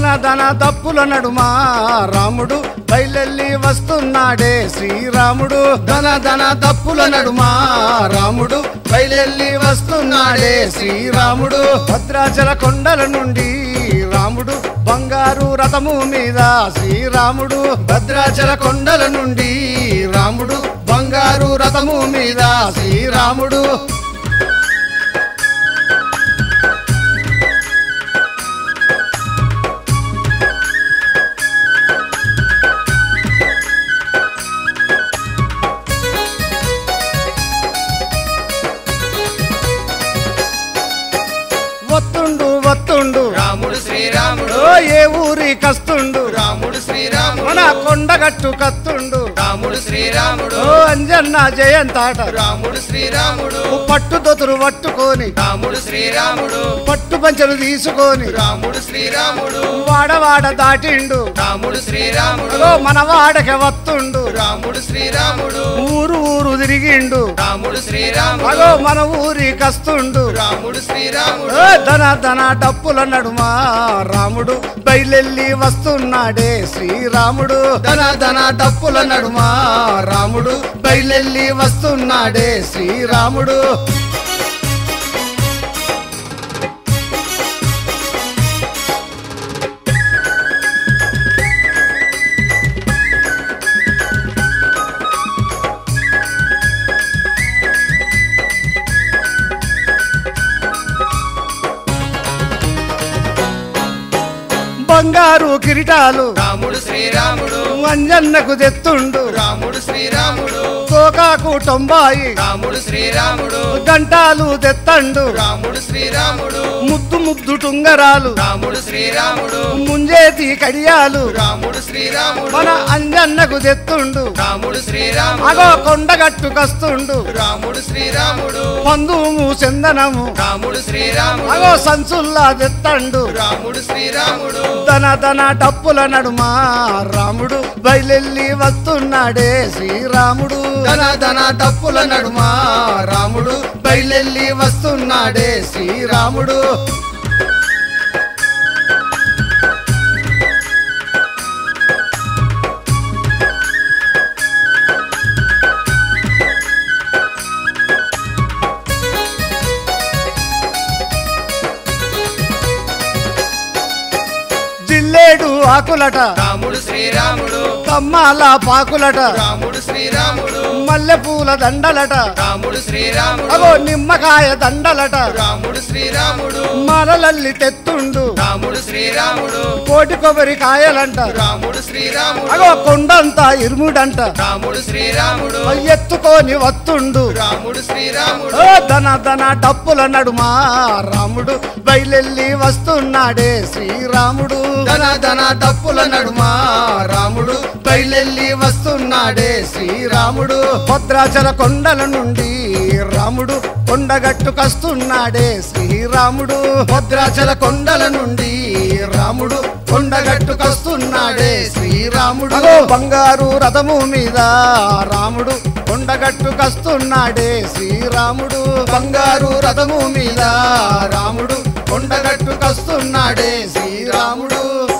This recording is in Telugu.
ధన ధన దప్పుల నడుమా రాముడు బయలెల్లి వస్తున్నాడే శ్రీరాముడు ధన ధన దప్పుల నడుమా రాముడు బయలెల్లి వస్తున్నాడే శ్రీరాముడు భద్రాచల కొండల నుండి రాముడు బంగారు రథము మీద శ్రీరాముడు భద్రాచల కొండల నుండి రాముడు బంగారు రథము మీద శ్రీరాముడు వత్తుండు వత్తుండు రాముడు శ్రీరాముడు ఓ ఏ ఊరి కస్తుండు రాముడు శ్రీరాముడు మన కొండగట్టు కత్తుండు రాముడు శ్రీరాముడు ఓ అంజన్న జయంతాట రాముడు శ్రీరాముడు పట్టు దొతురు పట్టుకొని రాముడు శ్రీరాముడు పట్టు పంచలు తీసుకొని రాముడు శ్రీరాముడు వాడవాడ దాటిండు రాముడు శ్రీరాముడు ఓ మన వాడకి వత్తుండు రాముడు శ్రీరాముడు ఊరు ఊరు తిరిగిండు రాముడు శ్రీరాముడు అగో మన ఊరి కస్తుండు రాముడు శ్రీరాముడు ఓ ధన ధన డప్పుల నడుమా రాముడు బయలెల్లి వస్తున్నాడే శ్రీరాముడు ధన ధన డప్పుల నడుమా రాముడు బయలెల్లి వస్తున్నాడే శ్రీరాముడు బంగారు కిరీటాలు రాముడు శ్రీరాముడు అంజన్నకు తెత్తుండు రాముడు శ్రీరాముడు తోకాకు తొంబాయి రాముడు శ్రీరాముడు గంటాలు తెత్తండు రాముడు శ్రీరాముడు ముద్దు ముద్దు టుంగరాలు రాముడు శ్రీరాముడు ముంజేతి కడియాలు రాముడు శ్రీరాముడు మన అంజన్నకు తెత్తుండు రాముడు శ్రీరాముడు అగో కొండగట్టు కస్తుండు రాముడు శ్రీరాముడు పందుము చందనము రాముడు శ్రీరాముడు అగో సంచుల్లా తెత్తండు రాముడు శ్రీరాముడు ధన ధన డప్పుల నడుమా రాముడు బయలెల్లి వస్తున్నాడే శ్రీరాముడు ధన ధన డప్పుల నడుమా రాముడు బయలెల్లి వస్తున్నాడే శ్రీరాముడు జిల్లేడు ఆకులట రాముడు శ్రీరాముడు కమ్మాల పాకులట రాముడు శ్రీరాముడు మల్లెపూల దండలట రాముడు శ్రీరాముడు అగో నిమ్మకాయ దండలట రాముడు శ్రీరాముడు మరలల్లి తెత్తుండు రాముడు శ్రీరాముడు కోటి కొబ్బరి కాయలంట రాముడు శ్రీరాముడు అగో కొండంతా ఇరుముడంట రాముడు శ్రీరాముడు ఎత్తుకొని వత్తుండు రాముడు శ్రీరాముడు ఓ ధన ధన డప్పుల నడుమా రాముడు బయలెల్లి వస్తున్నాడే శ్రీరాముడు ధన ధన డప్పుల నడుమా రాముడు బయలెల్లి వస్తున్నాడే శ్రీరాముడు భద్రాచల కొండల నుండి రాముడు కొండగట్టు కస్తున్నాడే శ్రీరాముడు భద్రాచల కొండల నుండి రాముడు కొండగట్టు కస్తున్నాడే శ్రీరాముడు అగో బంగారు రథము మీద రాముడు కొండగట్టు కస్తున్నాడే శ్రీరాముడు బంగారు రథము మీద రాముడు కొండగట్టు కస్తున్నాడే శ్రీరాముడు